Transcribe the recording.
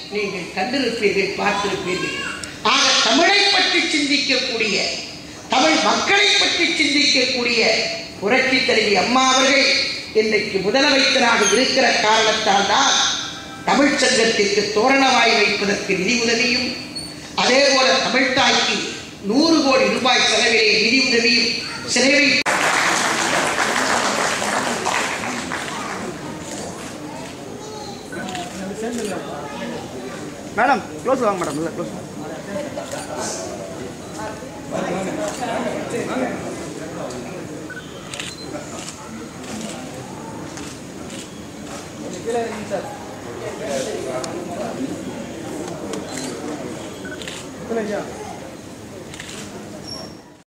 நீங்கள் கண்டிருப்பீர்கள் பார்த்திருப்பீர்கள் ஆக தமிழை பற்றி சிந்திக்கக்கூடிய தமிழ் மக்களை பற்றி சிந்திக்கக்கூடிய புரட்சி தலைவி அம்மா அவர்கள் இன்றைக்கு முதலமைச்சராக இருக்கிற காரணத்தால் தான் தமிழ் சங்கத்திற்கு தோரணவாய் வைப்பதற்கு நிதி உதவியும் அதே போல தமிழ்தாய்க்கு நூறு கோடி ரூபாய் செலவிலே நிதி உதவியும் சிறை மேடம் க்ளோஸ் வாங்க மேடம் இல்லை க்ளோஸ் சார்